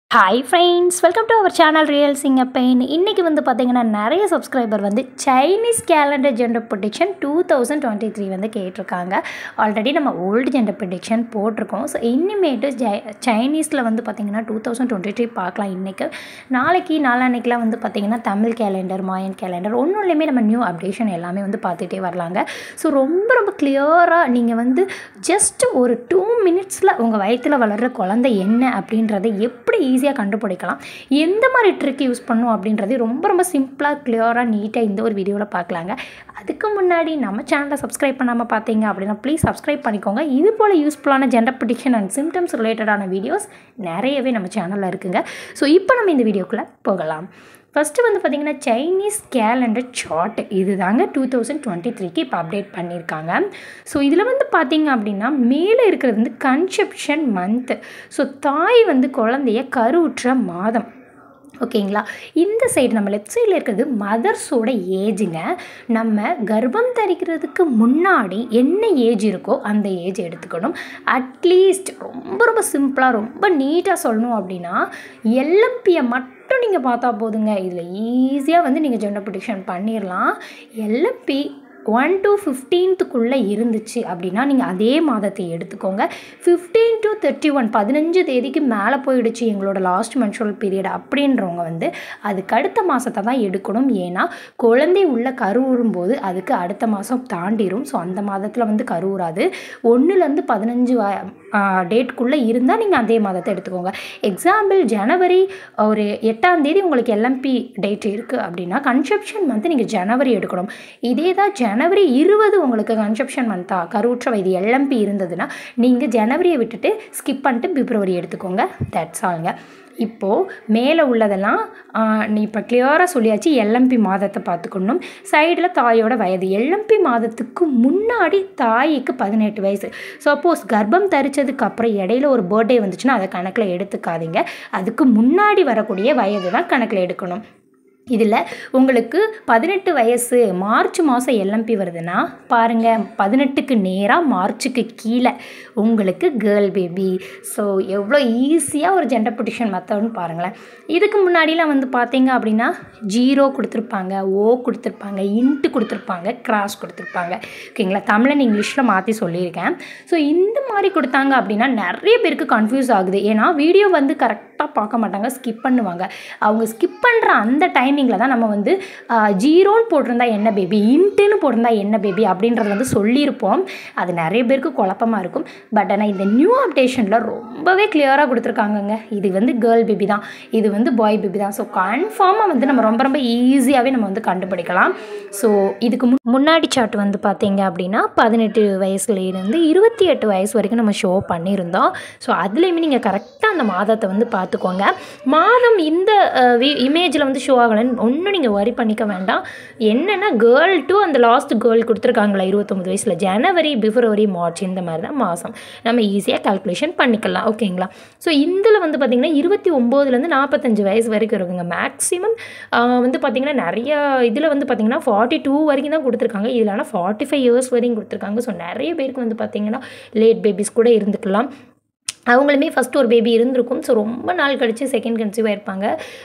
hi friends welcome to our channel real சிங்கப்பெயின் இன்றைக்கி வந்து பார்த்திங்கன்னா நிறைய சப்ஸ்கிரைபர் வந்து Chinese calendar gender prediction two thousand twenty three வந்து கேட்டிருக்காங்க ஆல்ரெடி நம்ம ஓல்டு ஜெண்டர் ப்ரொடிக்ஷன் போட்டிருக்கோம் ஸோ இனிமேட்டு ஜை சைனீஸில் வந்து பார்த்திங்கன்னா டூ தௌசண்ட் டுவெண்ட்டி த்ரீ பார்க்கலாம் இன்றைக்கி நாளைக்கு நாளான்னைக்கெலாம் வந்து பார்த்திங்கன்னா தமிழ் கேலண்டர் மாயன் கேலண்டர் ஒன்றுலையுமே நம்ம நியூ அப்டேஷன் எல்லாமே வந்து பார்த்துட்டே வரலாங்க ஸோ ரொம்ப ரொம்ப கிளியராக நீங்கள் வந்து ஜஸ்ட் ஒரு டூ மினிட்ஸில் உங்கள் வயிற்றில் வளர்கிற குழந்தை என்ன அப்படின்றத எப்படி ஈஸியாக கண்டுபிடிக்கலாம் எந்த மாதிரி ட்ரிக் யூஸ் பண்ணும் அப்படின்றது ரொம்ப ரொம்ப சிம்பிளாக கிளியராக நீட்டாக இந்த ஒரு வீடியோவில் பார்க்கலாங்க அதுக்கு முன்னாடி நம்ம சேனலை சப்ஸ்கிரைப் பண்ணாமல் பார்த்தீங்க அப்படின்னா ப்ளீஸ் சப்ஸ்கிரைப் பண்ணிக்கோங்க இது போல் யூஸ்ஃபுல்லான ஜெண்டர் ப்ரிடிக்ஷன் அண்ட் சிம்டம்ஸ் ரிலேட்டடான வீடியோஸ் நிறையவே நம்ம சேனலில் இருக்குங்க ஸோ இப்போ நம்ம இந்த வீடியோக்குள்ளே போகலாம் ஃபஸ்ட்டு வந்து பார்த்திங்கன்னா சைனீஸ் கேலண்டர் சார்ட் இது தாங்க டூ தௌசண்ட் டுவெண்ட்டி த்ரீக்கு இப்போ அப்டேட் பண்ணியிருக்காங்க ஸோ இதில் வந்து பார்த்திங்க அப்படின்னா மேலே இருக்கிறது வந்து கன்செப்ஷன் மந்த்து ஸோ தாய் வந்து குழந்தைய கருவுற்ற மாதம் ஓகேங்களா இந்த சைடு நம்ம லெஃப்ட் சைடில் இருக்கிறது மதர்ஸோட ஏஜுங்க நம்ம கர்ப்பம் தரிக்கிறதுக்கு முன்னாடி என்ன ஏஜ் இருக்கோ அந்த ஏஜ் எடுத்துக்கணும் அட்லீஸ்ட் ரொம்ப ரொம்ப சிம்பிளாக ரொம்ப நீட்டாக சொல்லணும் அப்படின்னா எல்எம்பியை மட்டும் நீங்கள் பார்த்தா போதுங்க இதில் ஈஸியாக வந்து நீங்கள் ஜெண்டர் ப்ரொடிக்ஷன் பண்ணிடலாம் எல்எம்பி ஒன் டு ஃபிஃப்டீன்த்துக்குள்ளே இருந்துச்சு அப்படின்னா நீங்கள் அதே மாதத்தை எடுத்துக்கோங்க ஃபிஃப்டீன் டு தேர்ட்டி ஒன் பதினஞ்சு தேதிக்கு மேலே போயிடுச்சு எங்களோட லாஸ்ட் மென்சுரல் பீரியட் அப்படின்றவங்க வந்து அதுக்கு அடுத்த மாதத்தை தான் எடுக்கணும் ஏன்னா குழந்தை உள்ள கருவுறும் போது அதுக்கு அடுத்த மாதம் தாண்டிடும் ஸோ அந்த மாதத்தில் வந்து கருவுறாது ஒன்றுலேருந்து பதினஞ்சு டேட்குள்ளே இருந்தால் நீங்கள் அதே மாதத்தை எடுத்துக்கோங்க எக்ஸாம்பிள் ஜனவரி ஒரு எட்டாம் தேதி உங்களுக்கு எல்எம்பி டேட் இருக்குது அப்படின்னா கன்செப்ஷன் மந்த் நீங்கள் ஜனவரி எடுக்கணும் இதே தான் ஜனவரி இருபது உங்களுக்கு கன்செப்ஷன் மந்த்தா கருவுற்ற வயது எல்எம்பி இருந்ததுன்னா நீங்கள் ஜனவரியை விட்டுட்டு ஸ்கிப் பண்ணிட்டு பிப்ரவரி எடுத்துக்கோங்க தட்ஸ் ஆளுங்க இப்போது மேலே உள்ளதெல்லாம் நீ இப்போ கிளியராக சொல்லியாச்சு எல்எம்பி மாதத்தை பார்த்துக்கணும் சைடில் தாயோட வயது எல்எம்பி மாதத்துக்கு முன்னாடி தாய்க்கு பதினெட்டு வயசு சப்போஸ் கர்ப்பம் தரித்ததுக்கு அப்புறம் இடையில ஒரு பர்த்டே வந்துச்சுன்னா அதை கணக்கில் எடுத்துக்காதீங்க அதுக்கு முன்னாடி வரக்கூடிய வயது தான் கணக்கில் எடுக்கணும் இதில் உங்களுக்கு பதினெட்டு வயசு மார்ச் மாதம் எல்எம்பி வருதுன்னா பாருங்கள் பதினெட்டுக்கு நேராக மார்ச்சுக்கு கீழே உங்களுக்கு கேர்ள் பேபி ஸோ எவ்வளோ ஈஸியாக ஒரு ஜெண்டர் பொட்டிஷன் மெத்தட்னு பாருங்களேன் இதுக்கு முன்னாடிலாம் வந்து பார்த்தீங்க அப்படின்னா ஜீரோ கொடுத்துருப்பாங்க ஓ கொடுத்துருப்பாங்க இன்ட்டு கொடுத்துருப்பாங்க கிராஸ் கொடுத்துருப்பாங்க ஓகேங்களா தமிழன் இங்கிலீஷில் மாற்றி சொல்லியிருக்கேன் ஸோ இந்த மாதிரி கொடுத்தாங்க அப்படின்னா நிறைய பேருக்கு கன்ஃபியூஸ் ஆகுது ஏன்னா வீடியோ வந்து கரெக்டாக பார்க்க மாட்டாங்க ஸ்கிப் பண்ணுவாங்க அவங்க ஸ்கிப் பண்ணுற அந்த டைமிங்கில் தான் நம்ம வந்து ஜீரோன்னு போட்டிருந்தா என்ன பேபி இன்ட்டுன்னு போட்டிருந்தா என்ன பேபி அப்படின்றது வந்து சொல்லியிருப்போம் அது நிறைய பேருக்கு குழப்பமாக இருக்கும் பட் ஆனால் இந்த நியூ அப்டேஷனில் ரொம்பவே கிளியராக கொடுத்துருக்காங்கங்க இது வந்து கேர்ள் பேபி தான் இது வந்து பாய் பேபி தான் ஸோ கன்ஃபார்மாக வந்து நம்ம ரொம்ப ரொம்ப ஈஸியாகவே நம்ம வந்து கண்டுபிடிக்கலாம் ஸோ இதுக்கு முன் முன்னாடி சார்ட் வந்து பார்த்தீங்க அப்படின்னா பதினெட்டு வயசுலேருந்து இருபத்தி எட்டு வயசு வரைக்கும் நம்ம ஷோ பண்ணியிருந்தோம் ஸோ அதுலேயுமே நீங்கள் கரெக்டாக அந்த மாதத்தை வந்து பார்த்துக்கோங்க மாதம் இந்த இமேஜில் வந்து ஷோ ஆகலைன்னு ஒன்றும் நீங்கள் வரி பண்ணிக்க வேண்டாம் என்னென்னா கேர்ள் டு அந்த லாஸ்ட் கேர்ள் கொடுத்துருக்காங்களா இருபத்தொம்பது வயசில் ஜனவரி பிப்ரவரி மார்ச் இந்த மாதிரி தான் மாதம் நம்ம ஈஸியாக கால்குலேஷன் பண்ணிக்கலாம் ஓகேங்களா ஸோ இதில் வந்து பார்த்திங்கன்னா இருபத்தி ஒம்போதுலேருந்து நாற்பத்தஞ்சு வயசு வரைக்கும் இருக்குங்க மேக்ஸிமம் வந்து பார்த்திங்கன்னா நிறைய இதில் வந்து பார்த்திங்கன்னா ஃபார்ட்டி டூ வரைக்கும் தான் கொடுத்துருக்காங்க இதில் ஆனால் ஃபார்ட்டி ஃபைவ் இயர்ஸ் வரைக்கும் கொடுத்துருக்காங்க ஸோ நிறைய பேருக்கு வந்து பார்த்திங்கன்னா லேட் பேபிஸ் கூட இருந்துக்கலாம் அவங்களுமே ஃபஸ்ட் ஒரு பேபி இருந்திருக்கும் ஸோ ரொம்ப நாள் கழித்து செகண்ட் கன்சீவாக இருப்பாங்க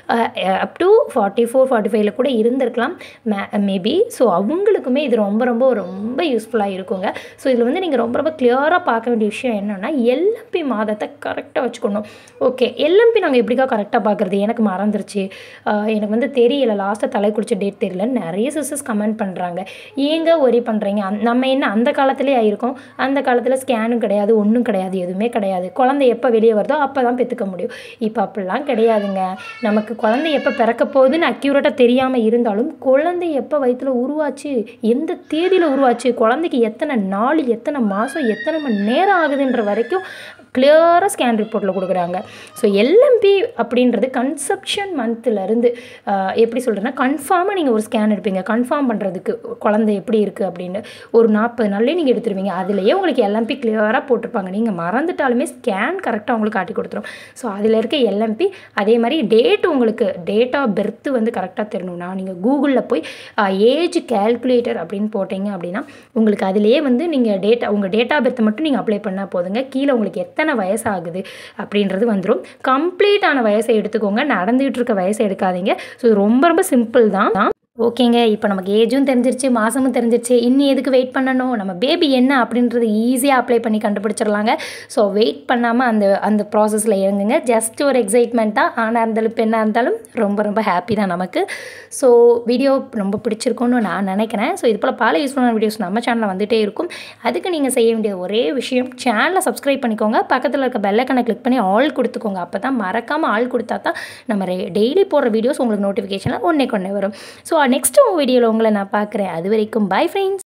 up to forty four forty ஃபைவ்ல கூட இருந்திருக்கலாம் மே மேபி ஸோ அவங்களுக்குமே இது ரொம்ப ரொம்ப ரொம்ப யூஸ்ஃபுல்லாக இருக்குங்க ஸோ இதில் வந்து நீங்கள் ரொம்ப ரொம்ப கிளியராக பார்க்க வேண்டிய விஷயம் என்னென்னா எல்எம்பி மாதத்தை கரெக்டாக வச்சுக்கணும் ஓகே எல்எம்பி நாங்கள் எப்படிக்கா கரெக்டாக பார்க்குறது எனக்கு மறந்துருச்சு எனக்கு வந்து தெரியல லாஸ்ட்டாக தலை குடிச்ச டேட் தெரியல நிறைய சிஸ்டர்ஸ் கமெண்ட் பண்ணுறாங்க ஏங்க ஒரி பண்ணுறீங்க நம்ம என்ன அந்த காலத்துலேயே ஆயிருக்கோம் அந்த காலத்தில் ஸ்கேனும் கிடையாது ஒன்றும் கிடையாது எதுவுமே கிடையாது குழந்தை எப்போ வெளியே வருதோ அப்போ தான் பெற்றுக்க முடியும் இப்போ அப்படிலாம் கிடையாதுங்க நமக்கு குழந்தை எப்போ பிறக்க போகுதுன்னு அக்யூரேட்டாக தெரியாமல் இருந்தாலும் குழந்தை எப்போ வயிற்றில் உருவாச்சு எந்த தேதியில் உருவாச்சு குழந்தைக்கு எத்தனை நாள் எத்தனை மாதம் எத்தனை மணி நேரம் ஆகுதுன்ற வரைக்கும் கிளியராக ஸ்கேன் ரிப்போர்ட்டில் கொடுக்குறாங்க ஸோ எல்எம்பி அப்படின்றது கன்செப்ஷன் மந்த்துலேருந்து எப்படி சொல்கிறேன்னா கன்ஃபார்மாக நீங்கள் ஒரு ஸ்கேன் எடுப்பீங்க கன்ஃபார்ம் பண்ணுறதுக்கு குழந்தை எப்படி இருக்குது அப்படின்னு ஒரு நாற்பது நாள்லேயே நீங்கள் எடுத்துருவீங்க அதுலேயே உங்களுக்கு எல்எம்பி கிளியராக போட்டிருப்பாங்க நீங்கள் மறந்துட்டாலுமே ஸ்கேன் கரெக்டாக உங்களுக்கு காட்டி கொடுத்துரும் ஸோ அதில் இருக்க எல்எம்பி அதே மாதிரி டேட் உங்களுக்கு டேட் ஆஃப் பெர்த்து வந்து கரெக்டாக தெரியணும்னா நீங்கள் கூகுளில் போய் ஏஜ் கேல்குலேட்டர் அப்படின்னு போட்டிங்க அப்படின்னா உங்களுக்கு அதிலேயே வந்து நீங்கள் டேட்டா உங்கள் டேட் ஆஃப் பெர்த்தை மட்டும் நீங்கள் அப்ளை பண்ணால் போதுங்க கீழே உங்களுக்கு எத்தனை எத்தனை வயசாகுது அப்படின்றது வந்துடும் கம்ப்ளீட்டான வயசை எடுத்துக்கோங்க நடந்துகிட்டு இருக்க வயசை எடுக்காதீங்க ஸோ ரொம்ப ரொம்ப சிம்பிள் தான் ஓகேங்க இப்போ நமக்கு ஏஜும் தெரிஞ்சிருச்சு மாதமும் தெரிஞ்சிருச்சு இன்னும் எதுக்கு வெயிட் பண்ணணும் நம்ம பேபி என்ன அப்படின்றது ஈஸியாக அப்ளை பண்ணி கண்டுபிடிச்சிடலாங்க ஸோ வெயிட் பண்ணாமல் அந்த அந்த ப்ராசஸில் இறங்குங்க ஜஸ்ட் ஒரு எக்ஸைட்மெண்ட்டாக ஆணாக இருந்தாலும் பெண்ணாக இருந்தாலும் ரொம்ப ரொம்ப ஹாப்பி தான் நமக்கு ஸோ வீடியோ ரொம்ப பிடிச்சிருக்கும்னு நான் நினைக்கிறேன் ஸோ இது போல் பல யூஸ்ஃபுல்லான வீடியோஸ் நம்ம சேனலில் வந்துகிட்டே இருக்கும் அதுக்கு நீங்கள் செய்ய வேண்டிய ஒரே விஷயம் சேனலை சப்ஸ்கிரைப் பண்ணிக்கோங்க பக்கத்தில் இருக்க பெல்லைக்கனை கிளிக் பண்ணி ஆல் கொடுத்துக்கோங்க அப்போ தான் மறக்காமல் ஆள் கொடுத்தா தான் நம்ம டெய்லி போடுற வீடியோஸ் உங்களுக்கு நோட்டிஃபிகேஷனில் ஒன்றே கொண்டே வரும் ஸோ நெக்ஸ்ட் வீடியோவில் உங்களை நான் பார்க்குறேன் அது வரைக்கும் பை ஃப்ரெண்ட்ஸ்